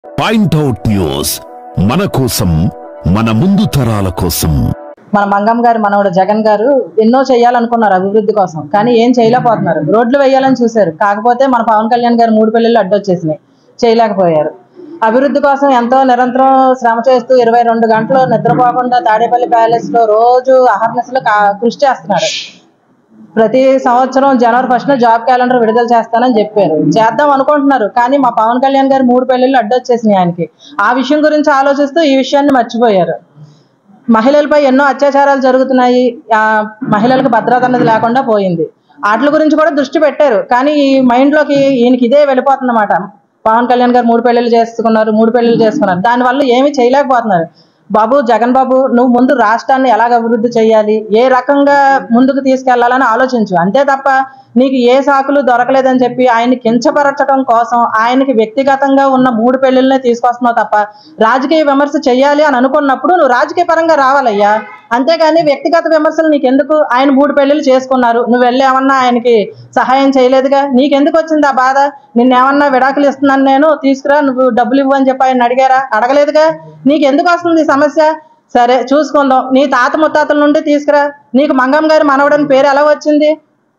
point out news మన కోసం మన ముందు తరాల కోసం మన మంగం గారి మనవడు జగన్ గారు ఎన్నో చేయాలనుకున్నారు అభివృద్ధి కోసం కానీ ఏం చేయలేకపోతున్నారు రోడ్లు వేయాలని చూశారు కాకపోతే మన పవన్ కళ్యాణ్ గారు మూడు పెళ్లిళ్ళు అడ్డొచ్చేసినాయి చేయలేకపోయారు అభివృద్ధి కోసం ఎంతో నిరంతరం శ్రమ చేస్తూ ఇరవై రెండు గంటలు నిద్రపోకుండా తాడేపల్లి ప్యాలెస్ లో రోజు అహర్నిశలు కా- కృషి చేస్తున్నారు ప్రతి సంవత్సరం జనవరి ఫస్ట్ జాబ్ క్యాలెండర్ విడుదల చేస్తానని చెప్పారు చేద్దాం అనుకుంటున్నారు కానీ మా పవన్ కళ్యాణ్ గారు మూడు పెళ్లిళ్ళు అడ్డొచ్చేసినాయి ఆయనకి ఆ విషయం గురించి ఆలోచిస్తూ ఈ విషయాన్ని మర్చిపోయారు మహిళలపై ఎన్నో అత్యాచారాలు జరుగుతున్నాయి ఆ మహిళలకు భద్రత అన్నది లేకుండా పోయింది వాటి గురించి కూడా దృష్టి పెట్టారు కానీ ఈ మైండ్ లోకి ఈయనకి ఇదే వెళ్ళిపోతుందన్నమాట పవన్ కళ్యాణ్ గారు మూడు పెళ్లిళ్ళు చేసుకున్నారు మూడు పెళ్లిళ్ళు చేసుకున్నారు దానివల్ల ఏమీ చేయలేకపోతున్నారు బాబు జగన్ బాబు నువ్వు ముందు రాష్ట్రాన్ని ఎలాగ అభివృద్ధి చేయాలి ఏ రకంగా ముందుకు తీసుకెళ్లాలని ఆలోచించు అంతే తప్ప నీకు ఏ సాకులు దొరకలేదని చెప్పి ఆయన్ని కించపరచడం కోసం ఆయనకి వ్యక్తిగతంగా ఉన్న మూడు పెళ్లిళ్ళనే తీసుకొస్తున్నావు తప్ప రాజకీయ విమర్శ చేయాలి అని అనుకున్నప్పుడు నువ్వు రాజకీయ పరంగా రావాలయ్యా అంతేగాని వ్యక్తిగత విమర్శలు నీకెందుకు ఆయన మూడు పెళ్లిళ్ళు చేసుకున్నారు నువ్వు వెళ్ళి ఏమన్నా ఆయనకి సహాయం చేయలేదుగా నీకెందుకు వచ్చింది ఆ బాధ నిన్నేమన్నా విడాకులు ఇస్తున్నాను నేను తీసుకురా నువ్వు డబ్బులు ఇవ్వు అని చెప్పి ఆయన అడిగారా అడగలేదుగా నీకెందుకు వస్తుంది ఈ సమస్య సరే చూసుకుందాం నీ తాత ముత్తాతల నుండి తీసుకురా నీకు మంగమ్మ గారి మనవడని పేరు ఎలా వచ్చింది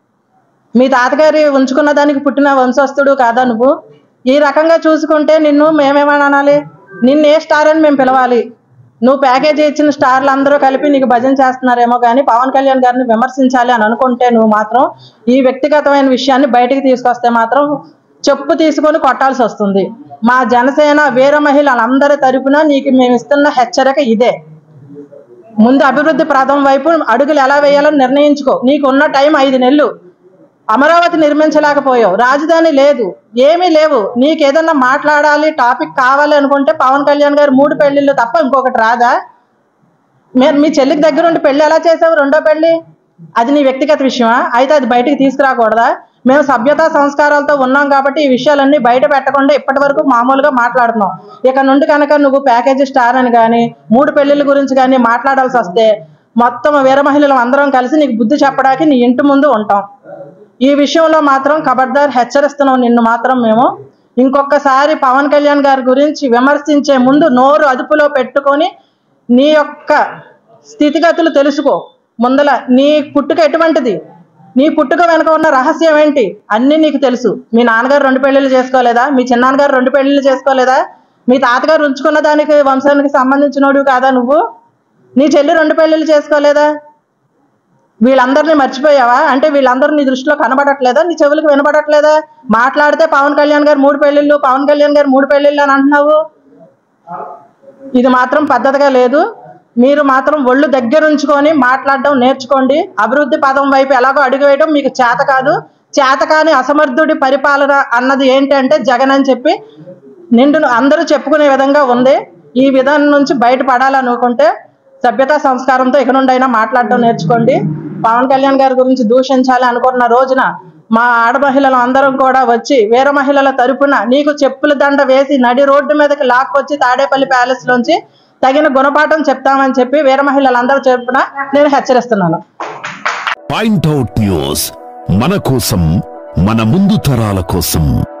మీ తాతగారి ఉంచుకున్న దానికి పుట్టిన వంశస్థుడు కాదా నువ్వు ఈ రకంగా చూసుకుంటే నిన్ను మేమేమని అనాలి నిన్ను ఏ స్టార్ అని మేము పిలవాలి నువ్వు ప్యాకేజీ ఇచ్చిన స్టార్లు అందరూ కలిపి నీకు భజన చేస్తున్నారేమో కానీ పవన్ కళ్యాణ్ గారిని విమర్శించాలి అని అనుకుంటే నువ్వు మాత్రం ఈ వ్యక్తిగతమైన విషయాన్ని బయటికి తీసుకొస్తే మాత్రం చెప్పు తీసుకొని కొట్టాల్సి వస్తుంది మా జనసేన వీర మహిళలందరి తరపున నీకు మేము ఇస్తున్న హెచ్చరిక ఇదే ముందు అభివృద్ధి ప్రాంతం వైపు అడుగులు ఎలా వేయాలో నిర్ణయించుకో నీకు ఉన్న టైం ఐదు నెలలు అమరావతి నిర్మించలేకపోయావు రాజధాని లేదు ఏమీ లేవు నీకు ఏదన్నా మాట్లాడాలి టాపిక్ కావాలి అనుకుంటే పవన్ కళ్యాణ్ గారు మూడు పెళ్లిళ్ళు తప్ప ఇంకొకటి రాదా మీరు మీ చెల్లికి దగ్గర ఉండి పెళ్లి ఎలా చేసావు రెండో పెళ్లి అది నీ వ్యక్తిగత విషయమా అయితే అది బయటికి తీసుకురాకూడదా మేము సభ్యతా సంస్కారాలతో ఉన్నాం కాబట్టి ఈ విషయాలన్నీ బయట పెట్టకుండా ఇప్పటి వరకు మామూలుగా మాట్లాడుతున్నాం ఇక నుండి కనుక నువ్వు ప్యాకేజీ స్టార్ అని కానీ మూడు పెళ్లిళ్ళ గురించి కానీ మాట్లాడాల్సి వస్తే మొత్తం వీర మహిళలు అందరం కలిసి నీకు బుద్ధి చెప్పడానికి నీ ఇంటి ముందు ఉంటాం ఈ విషయంలో మాత్రం ఖబర్దార్ హెచ్చరిస్తున్నాం నిన్ను మాత్రం మేము ఇంకొకసారి పవన్ కళ్యాణ్ గారి గురించి విమర్శించే ముందు నోరు అదుపులో పెట్టుకొని నీ యొక్క స్థితిగతులు తెలుసుకో ముందల నీ పుట్టుక ఎటువంటిది నీ పుట్టుక వెనుక ఉన్న రహస్యం ఏంటి అన్నీ నీకు తెలుసు మీ నాన్నగారు రెండు పెళ్లిళ్ళు చేసుకోలేదా మీ చిన్నాన్నగారు రెండు పెళ్లిళ్ళు చేసుకోలేదా మీ తాతగారు ఉంచుకున్న దానికి వంశానికి సంబంధించినోడు కాదా నువ్వు నీ చెల్లి రెండు పెళ్లిళ్ళు చేసుకోలేదా వీళ్ళందరినీ మర్చిపోయావా అంటే వీళ్ళందరూ నీ దృష్టిలో కనబడట్లేదా నీ చెవులకు వినబడట్లేదా మాట్లాడితే పవన్ కళ్యాణ్ గారు మూడు పెళ్లిళ్ళు పవన్ కళ్యాణ్ గారు మూడు పెళ్లిళ్ళు అని అంటున్నావు ఇది మాత్రం పద్ధతిగా లేదు మీరు మాత్రం ఒళ్ళు దగ్గర ఉంచుకొని మాట్లాడడం నేర్చుకోండి అభివృద్ధి పదం వైపు ఎలాగో అడుగు వేయడం మీకు చేత కాదు చేత కాని అసమర్థుడి పరిపాలన అన్నది ఏంటంటే జగన్ అని చెప్పి నిండును అందరూ చెప్పుకునే విధంగా ఉంది ఈ విధానం నుంచి బయటపడాలనుకుంటే సభ్యతా సంస్కారంతో ఇక నుండి అయినా మాట్లాడడం నేర్చుకోండి పవన్ కళ్యాణ్ గారి గురించి దూషించాలి అనుకున్న రోజున మా ఆడ మహిళలు అందరం కూడా వచ్చి వీర మహిళల తరపున నీకు చెప్పుల దండ వేసి నడి రోడ్డు మీదకి లాక్కొచ్చి తాడేపల్లి ప్యాలెస్ లోంచి తగిన గుణపాఠం చెప్తామని చెప్పి వీర మహిళలందరూ చెప్పున నేను హెచ్చరిస్తున్నాను పాయింట్అవుట్ న్యూస్ మన కోసం మన ముందు తరాల కోసం